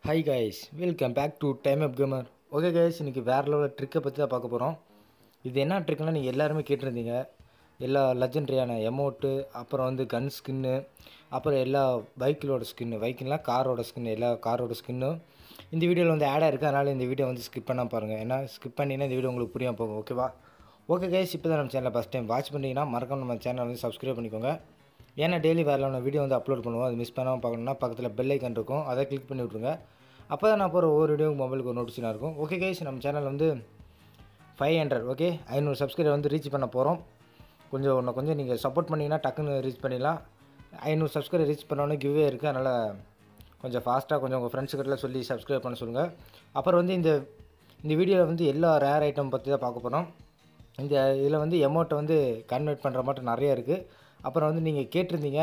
high guys welcome back to time up gamer okay guys இன்றைக்கி வேறு லெவலில் ட்ரிக்கை பற்றி தான் பார்க்க போகிறோம் இது என்ன ட்ரிக்னால் நீங்கள் எல்லாருமே கேட்டிருந்தீங்க எல்லா லெஜெண்டரியான எமௌண்ட்டு அப்புறம் வந்து கன் ஸ்கின்னு அப்புறம் எல்லா பைக்கிலோட ஸ்கின்னு பைக்கின்லாம் காரோட ஸ்கின் எல்லா காரோட ஸ்கின்னும் இந்த வீடியோவில் வந்து ஆடாக இருக்குது அதனால் இந்த வீடியோ வந்து ஸ்கிப் பண்ணால் பாருங்கள் ஏன்னா ஸ்கிப் பண்ணிங்கன்னா இந்த வீடியோ உங்களுக்கு புரியாம போகும் ஓகேவா ஓகே கைஸ் இப்போ தான் நம்ம சேனலை ஃபஸ்ட் டைம் வாட்ச் பண்ணிங்கன்னா மறக்காம நம்ம சேனலை வந்து சப்ஸ்கிரைப் பண்ணிக்கோங்க ஏன்னா டெய்லி வேறு நம்ம வீடியோ வந்து அப்லோட் பண்ணுவோம் அது மிஸ் பண்ணாமல் பார்க்கணுன்னா பக்கத்தில் பெல் ஐக்கன் இருக்கும் அதை கிளிக் பண்ணி விட்ருங்க அப்போ தான் நான் போகிற ஒவ்வொரு வீடியோ மொபைலுக்கு ஒரு நோட்டிஃபிகேஷன் இருக்கும் ஓகே கைஸ் நம்ம சேனல் வந்து ஃபைவ் ஹண்ட்ரட் ஓகே ஐநூறு சப்ஸ்கிரைபர் வந்து ரீச் பண்ண போகிறோம் கொஞ்சம் இன்னும் கொஞ்சம் நீங்கள் சப்போர்ட் பண்ணிங்கன்னா டக்குன்னு ரீச் பண்ணிடலாம் ஐநூறு சப்ஸ்கிரைபர் ரீச் பண்ணோன்னே கிவ்வே இருக்குது அதனால் கொஞ்சம் ஃபாஸ்ட்டாக கொஞ்சம் உங்கள் ஃப்ரெண்ட்ஸுக்கிட்ட சொல்லி சப்ஸ்கிரைப் பண்ண சொல்லுங்கள் அப்புறம் வந்து இந்த இந்த வீடியோவில் வந்து எல்லா ரேர் ஐட்டம் பற்றி தான் பார்க்க போகிறோம் இந்த இதில் வந்து எமௌண்ட்டை வந்து கன்வெர்ட் பண்ணுற மட்டும் நிறைய இருக்குது அப்புறம் வந்து நீங்கள் கேட்டிருந்தீங்க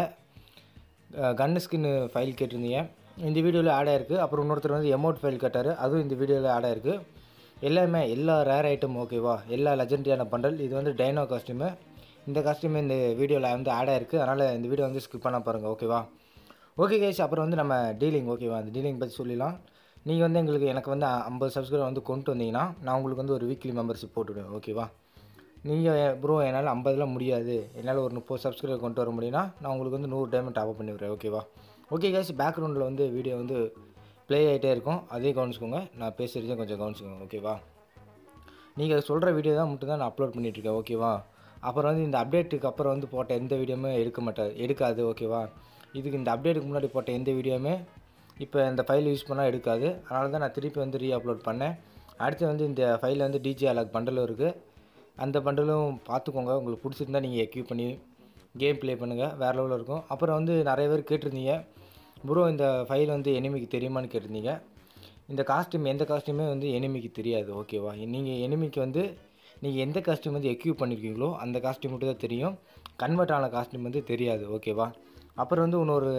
கன்னு ஸ்கின்னு ஃபைல் கேட்டிருந்தீங்க இந்த வீடியோவில் ஆட் ஆயிருக்கு அப்புறம் இன்னொருத்தர் வந்து எமௌண்ட் ஃபைல் கேட்டார் அதுவும் இந்த வீடியோவில் ஆட் ஆயிருக்கு எல்லாமே எல்லா ரேர் ஐட்டம் ஓகேவா எல்லா லெஜெண்டரியான பண்டல் இது வந்து டைனோ காஸ்டியூமு இந்த காஸ்டியூம் இந்த வீடியோவில் வந்து ஆட் ஆயிருக்கு அதனால் இந்த வீடியோ வந்து ஸ்கிப் பண்ண பாருங்கள் ஓகேவா ஓகே கேஸ் அப்புறம் வந்து நம்ம டீலிங் ஓகேவா அந்த டீலிங் பற்றி சொல்லிடலாம் நீங்கள் வந்து எங்களுக்கு எனக்கு வந்து ஐம்பது சப்ஸ்கிரைபர் வந்து கொண்டு வந்தீங்கன்னா நான் உங்களுக்கு வந்து ஒரு வீக்லி மெம்பர்ஷிப் போட்டுவிடுவேன் ஓகேவா நீங்கள் ப்ரோ என்னால் ஐம்பதுலாம் முடியாது என்னால் ஒரு முப்பது சப்ஸ்கிரைபர் கொண்டு வர முடியும்னா நான் உங்களுக்கு வந்து நூறு டைமண்ட் டாப் பண்ணி விடுறேன் ஓகேவா ஓகே கேஸ் பேக்ரவுண்டில் வந்து வீடியோ வந்து ப்ளே ஆகிட்டே இருக்கும் அதையும் கவனிச்சுக்கோங்க நான் பேசுகிறதையும் கொஞ்சம் கவனிச்சுக்கோங்க ஓகேவா நீங்கள் சொல்கிற வீடியோ தான் மட்டும் தான் நான் அப்லோட் பண்ணிகிட்ருக்கேன் ஓகேவா அப்புறம் வந்து இந்த அப்டேட்டுக்கு அப்புறம் வந்து போட்ட எந்த வீடியோவுமே எடுக்க மாட்டாது எடுக்காது ஓகேவா இதுக்கு இந்த அப்டேட்டுக்கு முன்னாடி போட்ட எந்த வீடியோவுமே இப்போ இந்த ஃபைல் யூஸ் பண்ணால் எடுக்காது அதனால தான் நான் திருப்பி வந்து ரீ அப்லோட் பண்ணேன் அடுத்து வந்து இந்த ஃபைலில் வந்து டிஜே அலாக் பண்டலும் இருக்குது அந்த பண்டலும் பார்த்துக்கோங்க உங்களுக்கு பிடிச்சிருந்தா நீங்கள் எக்யூப் பண்ணி கேம் ப்ளே பண்ணுங்கள் வேறு லெவலில் இருக்கும் அப்புறம் வந்து நிறைய பேர் கேட்டிருந்தீங்க ப்ரோ இந்த ஃபைல் வந்து எனிமிக்கு தெரியுமான்னு கேட்டிருந்தீங்க இந்த காஸ்டியூம் எந்த காஸ்டியூமே வந்து எனிமிக்கு தெரியாது ஓகேவா நீங்கள் எனிமிக்கு வந்து நீங்கள் எந்த காஸ்டியூம் வந்து எக்யூப் பண்ணியிருக்கீங்களோ அந்த காஸ்டியூம் மட்டும் தான் தெரியும் கன்வெர்ட் ஆன காஸ்டியூம் வந்து தெரியாது ஓகேவா அப்புறம் வந்து இன்னொரு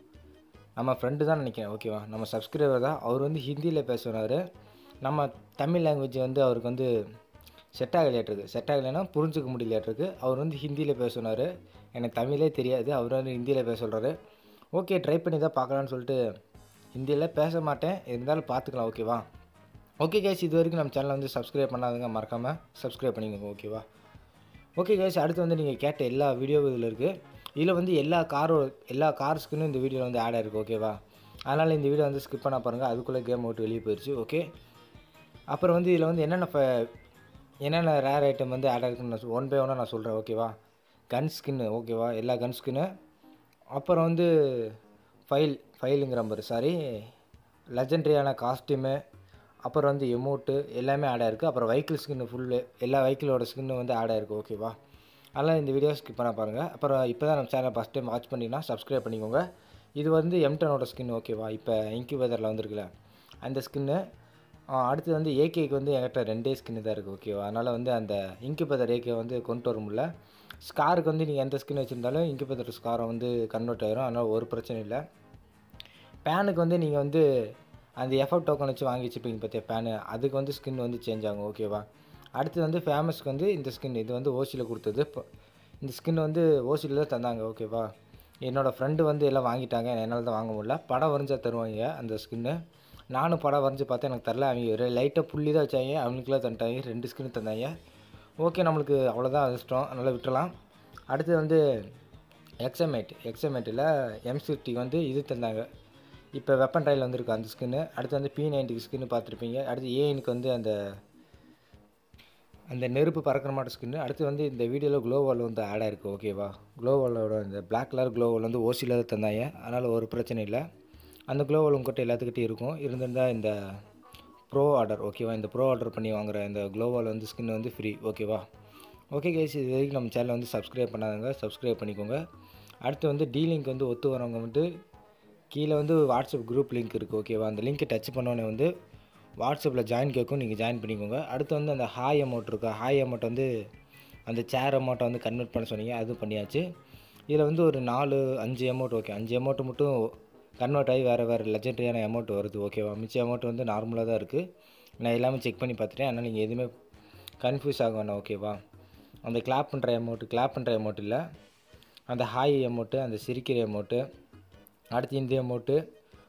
நம்ம ஃப்ரெண்டு தான் நினைக்கிறேன் ஓகேவா நம்ம சப்ஸ்கிரைபர் தான் அவர் வந்து ஹிந்தியில் பேசுகிறார் நம்ம தமிழ் லாங்குவேஜ் வந்து அவருக்கு வந்து செட் ஆகலையாட்டிருக்கு செட் ஆகலைன்னா புரிஞ்சுக்க முடியலையாட்டிருக்கு அவர் வந்து ஹிந்தியில் பேச சொன்னார் எனக்கு தமிழே தெரியாது அவர் வந்து ஹிந்தியில் பேச சொல்கிறாரு ஓகே ட்ரை பண்ணி தான் பார்க்கலான்னு சொல்லிட்டு ஹிந்தியில் பேச மாட்டேன் இருந்தாலும் பார்த்துக்கலாம் ஓகேவா ஓகே கேஸ் இது வரைக்கும் நம்ம சேனலை வந்து சப்ஸ்கிரைப் பண்ணாதுங்க மறக்காமல் சப்ஸ்கிரைப் பண்ணிக்கோங்க ஓகேவா ஓகே கேஸ் அடுத்து வந்து நீங்கள் கேட்ட எல்லா வீடியோ இதில் இருக்குது இதில் வந்து எல்லா காரோ எல்லா கார்ஸ்க்குன்னு இந்த வீடியோவில் வந்து ஆட் ஆயிருக்கு ஓகேவா அதனால் இந்த வீடியோ வந்து ஸ்கிப் பண்ண பாருங்கள் அதுக்குள்ளே கேம் விட்டு வெளியே போயிடுச்சு ஓகே அப்புறம் வந்து இதில் வந்து என்னென்ன ஃப என்னென்ன ரேர் ஐட்டம் வந்து ஆட் ஆகிருக்குன்னு நான் ஒன் பை ஒன்னாக நான் சொல்கிறேன் ஓகேவா கன் ஸ்கின்னு ஓகேவா எல்லா கன் ஸ்கின்னு அப்புறம் வந்து ஃபைல் ஃபைலுங்கிற மாதிரி சாரி லெஜெண்ட்ரியான காஸ்டியூமு அப்புறம் வந்து எமௌண்ட்டு எல்லாமே ஆட் ஆயிருக்கு அப்புறம் வெஹிக்கிள் ஸ்கின்னு ஃபுல்லு எல்லா வெஹிக்கிளோட ஸ்கின்னு வந்து ஆட் ஆயிருக்கு ஓகேவா அதனால் இந்த வீடியோ ஸ்கிப் பண்ண பாருங்கள் அப்புறம் இப்போ தான் நம்ம சேனல் ஃபஸ்ட் டைம் வாட்ச் பண்ணிங்கன்னா சப்ஸ்கிரைப் பண்ணிக்கோங்க இது வந்து எம்டனோட ஸ்கின் ஓகேவா இப்போ இன்க்யூபேதரில் வந்திருக்குல்ல அந்த ஸ்கின்னு அடுத்து வந்து ஏகேக்கு வந்து என்கிட்ட ரெண்டே ஸ்கின்னு தான் இருக்குது ஓகேவா அதனால் வந்து அந்த இன்க்யூபேதர் ஏகே வந்து கொண்டு வர முடியல ஸ்காருக்கு வந்து நீங்கள் எந்த ஸ்கின் வச்சுருந்தாலும் இன்க்யூபேதர் ஸ்காரை வந்து கன்வெர்ட் ஆயிரும் அதனால் ஒரு பிரச்சனை இல்லை பேனுக்கு வந்து நீங்கள் வந்து அந்த எஃப்எஃப் டோக்கன் வச்சு வாங்கி வச்சுப்பீங்க பார்த்தியா பேனு அதுக்கு வந்து ஸ்கின் வந்து சேஞ்ச் ஆகும் ஓகேவா அடுத்து வந்து ஃபேமஸ்க்கு வந்து இந்த ஸ்கின் இது வந்து ஓசியில் கொடுத்தது இப்போ இந்த ஸ்கின் வந்து ஓசியில் தான் தந்தாங்க ஓகேவா என்னோடய ஃப்ரெண்டு வந்து எல்லாம் வாங்கிட்டாங்க என்னால் தான் வாங்க முடியல படம் வரைஞ்சா தருவாங்க அந்த ஸ்கின்னு நானும் படம் வரைஞ்சி பார்த்தா எனக்கு தரல அவங்க லைட்டாக புள்ளி தான் வச்சாங்க அவங்களுக்குலாம் தந்துட்டாங்க ரெண்டு ஸ்கின்னு தந்தாங்க ஓகே நம்மளுக்கு அவ்வளோதான் அதிர்ஷ்டம் அதனால் விட்டுலாம் அடுத்து வந்து எக்ஸமேட் எக்ஸமேட்டில் எம்சிடி வந்து இது தந்தாங்க இப்போ வெப்பன் ட்ரையில் வந்துருக்கு அந்த ஸ்கின்னு அடுத்து வந்து பி நைன்டிக்கு ஸ்கின்னு பார்த்துருப்பீங்க அடுத்து ஏஎனுக்கு வந்து அந்த அந்த நெருப்பு பறக்கிற மாட்ட ஸ்கின்னு அடுத்து வந்து இந்த வீடியோவில் க்ளோவால் வந்து ஆட் ஆயிருக்கு ஓகேவா க்ளோவாலோட இந்த பிளாக் கலர் க்ளோவால் வந்து ஓசியில் தான் தந்தாங்க அதனால் ஒரு பிரச்சனை இல்லை அந்த க்ளோவால் உங்கள்கிட்ட எல்லாத்துக்கிட்டையும் இருக்கும் இருந்திருந்தால் இந்த ப்ரோ ஆர்டர் ஓகேவா இந்த ப்ரோ ஆர்டர் பண்ணி வாங்குற இந்த க்ளோவால் வந்து ஸ்கின் வந்து ஃப்ரீ ஓகேவா ஓகே கேஸ் இது வரைக்கும் நம்ம சேனலை வந்து சப்ஸ்கிரைப் பண்ணாதவங்க சப்ஸ்கிரைப் பண்ணிக்கோங்க அடுத்து வந்து டீலிங்க் வந்து ஒத்து வரவங்க வந்து கீழே வந்து வாட்ஸ்அப் குரூப் லிங்க் இருக்குது ஓகேவா அந்த லிங்க்கை டச் பண்ணோன்னே வந்து வாட்ஸ்அப்பில் ஜாயின் கேட்கும் நீங்கள் ஜாயின் பண்ணிக்கோங்க அடுத்து வந்து அந்த ஹாய் அமௌண்ட் இருக்கா ஹாய் அமௌண்ட் வந்து அந்த சேர் அமௌண்ட்டை வந்து கன்வெர்ட் பண்ண சொன்னீங்க அது பண்ணியாச்சு இதில் வந்து ஒரு நாலு அஞ்சு அமௌண்ட் ஓகே அஞ்சு அமௌண்ட் மட்டும் கன்வெர்ட் ஆகி வேறு வேறு லெஜெண்டரியான அமௌண்ட் வருது ஓகேவா மிச்ச அமௌண்ட் வந்து நார்மலாக தான் இருக்குது நான் எல்லாமே செக் பண்ணி பார்த்துட்டேன் ஆனால் நீங்கள் எதுவுமே கன்ஃபியூஸ் ஆக வேணாம் ஓகேவா அந்த கிளாப் பண்ணுற அமௌண்ட்டு கிளாப் பண்ணுற அமௌண்ட் இல்லை அந்த ஹாய் அமௌண்ட்டு அந்த சிரிக்கிற அமௌண்ட்டு அடுத்து இந்த அமௌண்ட்டு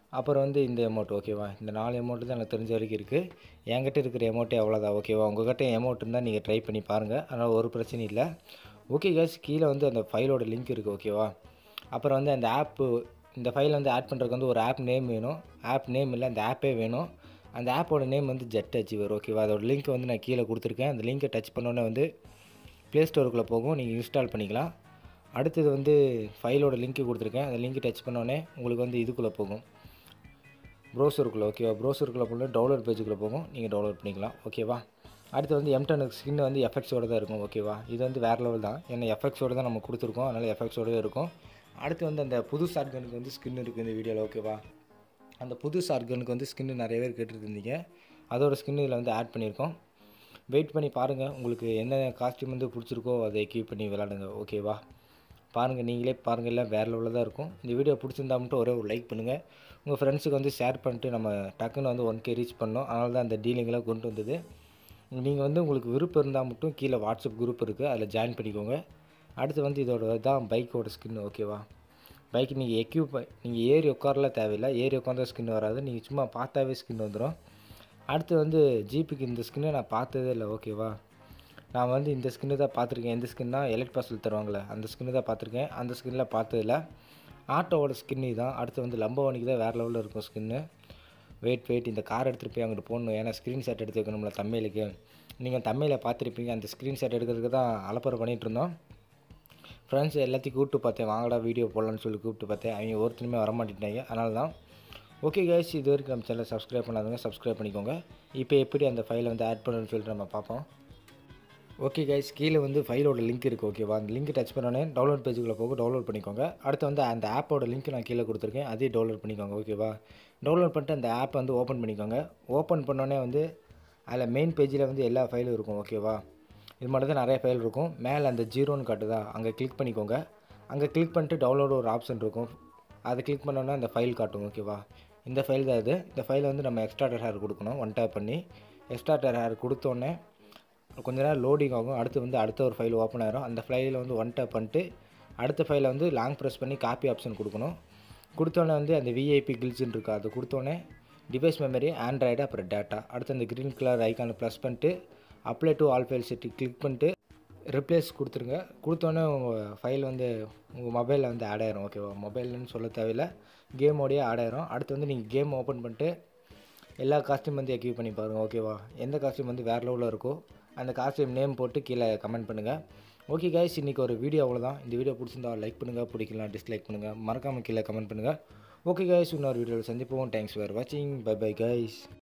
அப்புறம் வந்து இந்த எமௌண்ட் ஓகேவா இந்த நாலு எமௌண்ட் தான் எனக்கு தெரிஞ்ச வரைக்கும் இருக்குது என்கிட்ட இருக்கிற எமௌண்ட்டே அவ்வளோதான் ஓகேவா உங்கள்கிட்ட எமௌண்ட் இருந்தால் நீங்கள் ட்ரை பண்ணி பாருங்கள் அதனால் ஒரு பிரச்சனையும் இல்லை ஓகே கேஸ் கீழே வந்து அந்த ஃபைலோட லிங்க் இருக்குது ஓகேவா அப்புறம் வந்து அந்த ஆப்பு இந்த ஃபைல் வந்து ஆட் பண்ணுறதுக்கு வந்து ஒரு ஆப் நேம் வேணும் ஆப் நேம் இல்லை அந்த ஆப்பே வேணும் அந்த ஆப்போட நேம் வந்து ஜெட் அச்சீவர் ஓகேவா அதோட லிங்க் வந்து நான் கீழே கொடுத்துருக்கேன் அந்த லிங்கை டச் பண்ணோன்னே வந்து ப்ளே ஸ்டோருக்குள்ளே போகும் நீங்கள் இன்ஸ்டால் பண்ணிக்கலாம் அடுத்தது வந்து ஃபைலோட லிங்க்கு கொடுத்துருக்கேன் அந்த லிங்க் டச் பண்ணோன்னே உங்களுக்கு வந்து இதுக்குள்ளே போகும் ப்ரௌசருக்குள்ளே ஓகேவா ப்ரௌசருக்குள்ளே போனால் டவுன்லோட் பேஜுக்குள்ளே போகும் நீங்கள் டவுன்லோட் பண்ணிக்கலாம் ஓகேவா அடுத்து வந்து எம்டனுக்கு ஸ்கின் வந்து எஃபெக்ட்ஸோட தான் இருக்கும் ஓகேவா இது வந்து வேறு லெவல் தான் ஏன்னா எஃபெக்ட்ஸோட தான் நம்ம கொடுத்துருக்கோம் அதனால் எஃபெக்ட்ஸோட இருக்கும் அடுத்து வந்து அந்த புது ஷார்ட்கனுக்கு வந்து ஸ்கின் இருக்குது இந்த வீடியோவில் ஓகேவா அந்த புது ஷார்ட்கனுக்கு வந்து ஸ்கின்னு நிறைய பேர் கேட்டுட்டு இருந்தீங்க அதோட ஸ்கின் இதில் வந்து ஆட் பண்ணியிருக்கோம் வெயிட் பண்ணி பாருங்கள் உங்களுக்கு என்ன காஸ்டியூம் வந்து பிடிச்சிருக்கோ அதை எக்யூப் பண்ணி விளாடுங்க ஓகேவா பாருங்கள் நீங்களே பாருங்கள் எல்லாம் வேறு லெவலில் தான் இருக்கும் இந்த வீடியோ பிடிச்சிருந்தா மட்டும் ஒரே ஒரு லைக் பண்ணுங்கள் உங்கள் ஃப்ரெண்ட்ஸுக்கு வந்து ஷேர் பண்ணிட்டு நம்ம டக்குன்னு வந்து ஒன் கே ரீச் பண்ணோம் அதனால தான் அந்த டீலிங்கெலாம் கொண்டு வந்தது நீங்கள் வந்து உங்களுக்கு விருப்பம் இருந்தால் மட்டும் கீழே வாட்ஸ்அப் குரூப் இருக்குது அதில் ஜாயின் பண்ணிக்கோங்க அடுத்து வந்து இதோட தான் பைக்கோட ஸ்கின் ஓகேவா பைக் நீங்கள் எக்யூப் நீங்கள் ஏறி உட்காரலாம் தேவையில்லை ஏறி உட்காந்தா ஸ்கின் வராது நீங்கள் சும்மா பார்த்தாவே ஸ்கின் வந்துடும் அடுத்து வந்து ஜீப்புக்கு இந்த ஸ்கின்னை நான் பார்த்ததே இல்லை ஓகேவா நான் வந்து இந்த ஸ்கின்னு தான் பார்த்துருக்கேன் எந்த ஸ்கின்னா எலக்ட் பாஸில் தருவாங்களே அந்த ஸ்கின்னு தான் பார்த்துருக்கேன் அந்த ஸ்கின்னில் பார்த்ததில்ல ஆட்டோவோட ஸ்கின்னு தான் அடுத்து வந்து லம்பவனிக்கு தான் வேறு லெவலில் இருக்கும் ஸ்கின்னு வெயிட் வெயிட் இந்த கார் எடுத்துகிட்டு போய் அங்கிட்டு போடணும் ஏன்னா ஸ்க்ரீன்ஷாட் எடுத்து வைக்கணும்ல தமிழுக்கு நீங்கள் தமிழில் பார்த்துருப்பீங்க அந்த ஸ்க்ரீன்ஷாட் எடுக்கிறதுக்கு தான் அலப்பறை பண்ணிகிட்டு இருந்தோம் ஃப்ரெண்ட்ஸ் எல்லாத்தையும் கூப்பிட்டு பார்த்தேன் வாங்கடா வீடியோ போடலான்னு சொல்லி கூப்பிட்டு பார்த்தேன் அவங்க ஒருத்தருமே வரமாட்டேட்டாங்க அதனால தான் ஓகே கேஸ் இது வரைக்கும் நம்ம சேனலை சப்ஸ்கிரைப் பண்ணாதவங்க சப்ஸ்கிரைப் பண்ணிக்கோங்க இப்போ எப்படி அந்த ஃபைலை வந்து ஆட் பண்ணணும்னு சொல்லிட்டு நம்ம பார்ப்போம் ஓகே கைஸ் கீழே வந்து ஃபைலோட லிங்க் இருக்குது ஓகேவா அந்த லிங்க் டச் பண்ணோன்னே டவுன்லோட் பேஜுக்குள்ளே போக டவுன்லோட் பண்ணிக்கோங்க அடுத்து வந்து அந்த ஆப்போட லிங்க் நான் கீழே கொடுத்துருக்கேன் அதையும் டவுன்லோட் பண்ணிக்கோங்க ஓகேவா டவுன்லோட் பண்ணிட்டு அந்த ஆப்பை வந்து ஓப்பன் பண்ணிக்கோங்க ஓப்பன் பண்ணோன்னே வந்து அதில் மெயின் பேஜில் வந்து எல்லா ஃபைலும் இருக்கும் ஓகேவா இது மட்டும் தான் நிறைய ஃபைல் இருக்கும் மேலே அந்த ஜீரோன்னு காட்டுதா அங்கே கிளிக் பண்ணிக்கோங்க அங்கே கிளிக் பண்ணிட்டு டவுன்லோட் ஒரு ஆப்ஷன் இருக்கும் அதை கிளிக் பண்ணோன்னா அந்த ஃபைல் காட்டும் ஓகேவா இந்த ஃபைல் தான் இது இந்த ஃபைலை வந்து நம்ம எக்ஸ்ட்ரா ஹேர் கொடுக்கணும் ஒன் டேப் பண்ணி எக்ஸ்ட்ரா ஹேர் கொடுத்தோன்னே கொஞ்ச நேரம் லோடிங் ஆகும் அடுத்து வந்து அடுத்த ஒரு ஃபைல் ஓப்பன் ஆயிரும் அந்த ஃபைலில் வந்து ஒன் டேப் பண்ணிட்டு அடுத்த ஃபைலை வந்து லாங் ப்ரெஸ் பண்ணி காப்பி ஆப்ஷன் கொடுக்கணும் கொடுத்தோன்னே வந்து அந்த விஐபி கில்ஸ்ன்னு இருக்கா அது கொடுத்தோன்னே டிவைஸ் மெமரி ஆண்ட்ராய்டு அப்புறம் டேட்டா அடுத்து அந்த க்ரீன் கலர் ஐக்கானை ப்ளஸ் பண்ணிட்டு apply to all file set click பண்ணிட்டு ரிப்ளேஸ் கொடுத்துருங்க கொடுத்தோன்னே உங்கள் ஃபைல் வந்து உங்கள் மொபைலில் வந்து ஆட் ஆயிரும் ஓகேவா மொபைல்னு சொல்ல தேவையில்ல கேமோடையே ஆட் ஆயிரும் அடுத்து வந்து நீங்கள் கேம் ஓப்பன் பண்ணிட்டு எல்லா காஸ்ட்யூம் வந்து எக்யூப் பண்ணி பாருங்கள் ஓகேவா எந்த காஸ்ட்யூம் வந்து வேறு லெவலில் இருக்கோ அந்த காஸ்ட்யூம் நேம் போட்டு கீழே கமெண்ட் பண்ணுங்கள் ஓகே கைஸ் இன்றைக்கி ஒரு வீடியோ அவ்வளோதான் இந்த வீடியோ பிடிச்சிருந்தா லைக் பண்ணுங்கள் பிடிக்கலாம் டிஸ்லைக் பண்ணுங்கள் மறக்காமல் கீழே கமெண்ட் பண்ணுங்கள் ஓகே கைஸ் இன்னொரு வீடியோவில் சந்திப்போம் தேங்க்ஸ் ஃபார் வாட்சிங் பை பை கைஸ்